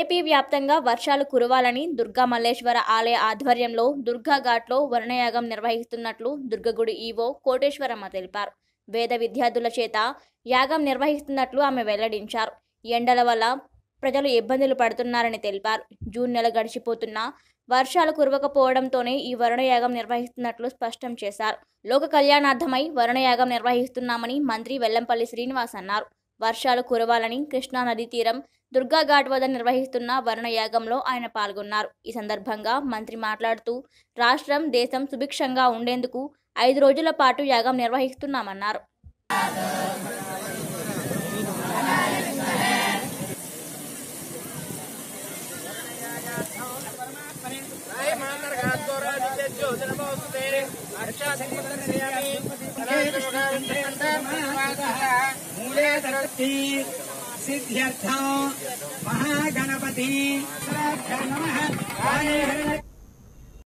AP వ్యాప్తంగా వర్షాలు కురవాలని దుర్గా మల్లేశ్వర ఆలయ ఆధ్వర్యంలో దుర్గా ఘాట్లో వరుణయాగం నిర్వహిస్తున్నట్లు దుర్గగుడి ఈవో కోటేశ్వరమ్మ తెలిపారు వేద విద్యార్థుల చేత యాగం నిర్వహిస్తున్నట్లు ఆమె వెల్లడించారు ఎండల వల్ల ప్రజలు ఇబ్బందులు పడుతున్నారని తెలిపారు జూన్ నెల గడిచిపోతున్నా వర్షాలు కురవకపోవడంతోనే ఈ వరుణయాగం నిర్వహిస్తున్నట్లు స్పష్టం చేశారు లోక కళ్యాణార్థమై వరుణయాగం నిర్వహిస్తున్నామని మంత్రి వెల్లంపల్లి శ్రీనివాస్ అన్నారు వర్షాలు కురవాలని కృష్ణా నదీ తీరం దుర్గా ఘాట్ వద్ద నిర్వహిస్తున్న వరుణ యాగంలో ఆయన పాల్గొన్నారు ఈ సందర్భంగా మంత్రి మాట్లాడుతూ రాష్ట్రం దేశం సుభిక్షంగా ఉండేందుకు ఐదు రోజుల పాటు యాగం నిర్వహిస్తున్నామన్నారు मूले सरस्वती सिद्ध्यर्थं महागणपति नमः